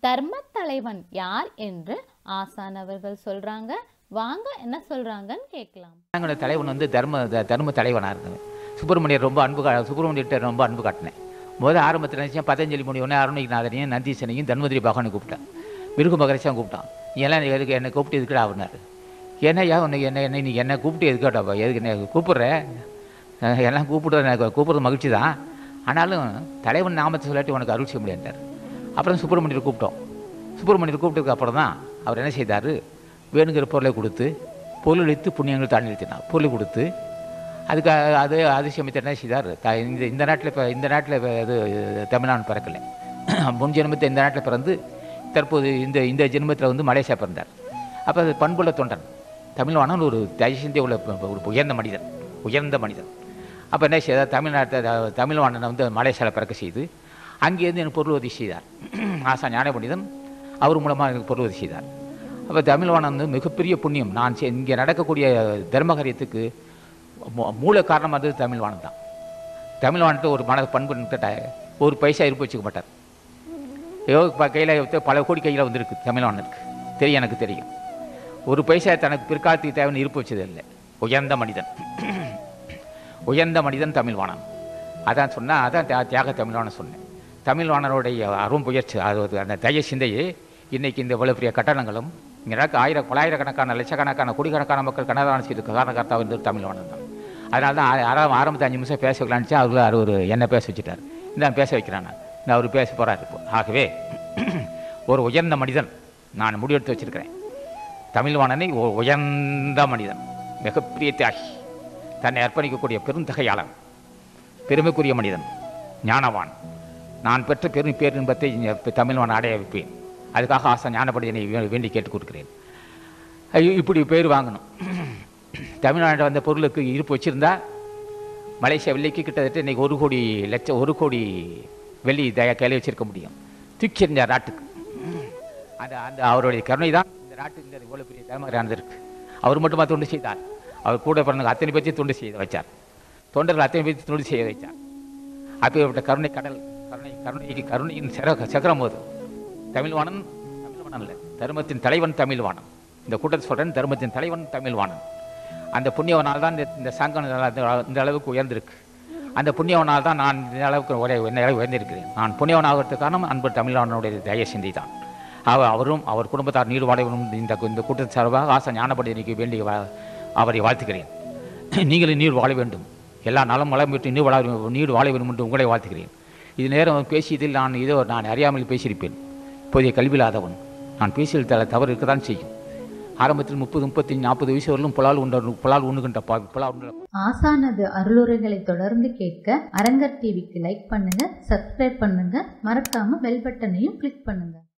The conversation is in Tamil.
தர்ம தலைவன் யார் என்று ஆசான் அவர்கள் சொல்றாங்க வாங்க என்ன சொல்றாங்கன்னு கேட்கலாம் எங்களோட தலைவன் வந்து தர்ம த- தர்ம தலைவனாக இருந்தவன் சுப்பிரமணியர் ரொம்ப அன்பு கா சுப்பிரமணியர்கிட்ட ரொம்ப அன்பு காட்டினேன் முதல்ல ஆரம்பத்தில் நினச்சேன் பதஞ்சலி முனிவனே அருணிநாதனையும் நந்தீசனையும் தன்வந்திரி பகவானை கூப்பிட்டான் மிருக மகரிஷான் கூப்பிட்டான் நீ எல்லாம் நீ எதுக்கு என்னை கூப்பிட்டு எதுக்குடா அவனார் ஏன்னா உனக்கு என்ன என்ன நீ என்னை கூப்பிட்டு எதுக்காடாப்பா எதுக்கு என்ன கூப்பிட்ற அஹ் எல்லாம் கூப்பிடுறது எனக்கு கூப்பிட்றது மகிழ்ச்சி தான் ஆனாலும் தலைவன் நாமத்தை சொல்லாட்டி உனக்கு அருள் செய்ய முடியாண்டார் அப்புறம் சுப்பிரமணியர் கூப்பிட்டோம் சுப்பிரமணியர் கூப்பிட்டதுக்கு அப்புறம் தான் அவர் என்ன செய்தார் வேணுங்கிற பொருளை கொடுத்து பொருள் அளித்து புண்ணியங்கள் தாண்டி நிறுத்தினார் பொருள் கொடுத்து அதுக்கு அ- அது அதிசயமித்த என்ன செய்தார் த- இந்த இந்த நாட்டில் இப்போ இந்த நாட்டில் இப்போ இது தமிழ்நாடு பிறக்கலை முன் ஜென்மத்தை இந்த நாட்டில் பிறந்து தற்போது இந்த இந்த ஜென்மத்தில் வந்து மலேசியா பிறந்தார் அப்போ அது பண்புள்ள தொண்டன் தமிழ்வானன் ஒரு தயசிந்திய உள்ள ப- ஒரு உயர்ந்த மனிதன் உயர்ந்த மனிதன் அப்போ என்ன செய்தார் தமிழ்நாட்டை த- தமிழ்வாணனை வந்து மலேசியாவில் பிறக்க செய்து அங்கேருந்து எனக்கு பொருள் உதவி செய்தார் ஆசா ஞான பண்டிதன் அவர் மூலமாக எனக்கு பொருள் உதவி செய்தார் அப்போ தமிழ்வாணன் வந்து மிகப்பெரிய புண்ணியம் நான் செ- இங்கே நடக்கக்கூடிய தர்மகாரியத்துக்கு மூ- மூல காரணம் வந்து தமிழ்வாணன் தான் தமிழ்வாணத்தை ஒரு மன பண்பு ஒரு பைசா இருப்பு வச்சுக்க மாட்டார் ஏதோ கையில் பல கோடி கையில் வந்திருக்கு தமிழ்வாணனுக்கு தெரியும் எனக்கு தெரியும் ஒரு பைசா தனக்கு பிற்காலத்துக்கு தேவைன்னு இருப்பு வச்சது இல்லை உயர்ந்த மனிதன் உயர்ந்த மனிதன் தமிழ்வாணன் அதான் சொன்னா அதான் தியா- தியாக தமிழ்வாணன் சொன்னேன் தமிழ்வாணனுடைய அரும் முயற்சி அதாவது அந்த தய சிந்தையே இன்னைக்கு இந்த இவ்வளவு பெரிய கட்டணங்களும் இங்கே நடக்க ஆயிரம் பலாயிரக்கணக்கான லட்சக்கணக்கான கோடிக்கணக்கான மக்கள் கனதான செய்து காரணகர்த்தா வந்து தமிழ்வாணன் தான் அதனால தான் ஆ- ஆறாம் ஆரம்பத்து அஞ்சு நிமிஷம் பேச வைக்கலான்ச்சு அவர் அவர் ஒரு என்ன பேச வச்சுட்டார் இந்த பேச வைக்கிறான் நான் இந்த அவர் பேச போகிறார் இப்போ ஆகவே ஒரு உயர்ந்த மனிதன் நான் முடிவெடுத்து வச்சிருக்கிறேன் தமிழ்வாணனை ஒரு உயர்ந்த மனிதன் மிகப்பெரிய தியாகி தன்னை அர்ப்பணிக்கக்கூடிய பெருந்தகையாளன் பெருமைக்குரிய மனிதன் ஞானவான் நான் பெற்ற பெரும் பேரின்பத்தை இங்க தமிழ்வான் அடைய வைப்பேன் அதுக்காக ஆசை ஞானப்படிதனை வேண்டி கேட்டுக் கொடுக்கிறேன் ஐயோ, இப்படி பேர் வாங்கணும் தமிழ்நாட்டில் வந்த பொருளுக்கு இருப்பு வச்சிருந்தா மலேசியா வெள்ளிக்கு கிட்டத்தட்ட இன்னைக்கு ஒரு கோடி லட்சம் ஒரு கோடி வெள்ளி தய கையில் வச்சிருக்க முடியும் தூக்கி எறிஞ்சார் நாட்டுக்கு அந்த அந்த அவருடைய கருணை தான் இந்த நாட்டுக்கு இந்த இவ்வளோ பெரிய தலைமுறை நடந்திருக்கு அவர் மட்டுமா தொண்டு செய்தார் அவர் கூட பிறந்த அத்தனை பேர்த்தையும் தொண்டு செய்ய வைச்சார் தொண்டர்கள் அத்தனை பேர்த்தையும் தொண்டு செய்ய வைத்தார் அப்பேற்பட்ட கருணை கடல் கருணை கருணைக்கு கருணையின் சிற சக்கரம் போது தமிழ்வாணன் தமிழ்வாணன் இல்லை தர்மத்தின் தலைவன் தமிழ்வாணன் இந்த கூட்டத்தை சொல்கிறேன் தர்மத்தின் தலைவன் தமிழ்வாணன் அந்த புண்ணியவனால் தான் இந்த இந்த சங்கம் இந்த அள- இந்த அளவுக்கு உயர்ந்திருக்கு அந்த புண்ணியவனால் தான் நான் இந்த அளவுக்கு ஒரே இந்த அளவு உயர்ந்திருக்கிறேன் நான் புண்ணியவனாகிறதுக்கு காரணம் அன்பு தமிழ்வாணனுடைய தய சிந்தை தான் அவர் அவரும் அவர் குடும்பத்தார் நீடு வாழ வேண்டும் இந்த இந்த கூட்டத்தின் சார்பாக ஆசை ஞானபடிக்கு வேண்டி வா- அவரை வாழ்த்துக்கிறேன் நீங்களும் நீர் வாழ வேண்டும் எல்லா நலம் வளம் பெற்று நீர் வாழ நீர் வாழ வேண்டும் என்று உங்களை வாழ்த்துகிறேன் இது நேரம் பேசியதில் நான் இதோ நான் அறியாமல் பேசியிருப்பேன் இப்போதைய கல்வியில்லாதவன் நான் பேசியதில் தல தவறு இருக்கத்தான் செய்யும் ஆரம்பத்தில் முப்பது முப்பத்தஞ்சு நாற்பது வயசு வரலும் புலால் உண்ட புலால் உண்ணுகின்ற பா புலால் உண்ட ஆசானது அருளுரைகளை தொடர்ந்து கேட்க அரங்கர் டிவிக்கு லைக் பண்ணுங்க சப்ஸ்கிரைப் பண்ணுங்க மறக்காம பெல் பட்டனையும் கிளிக் பண்ணுங்க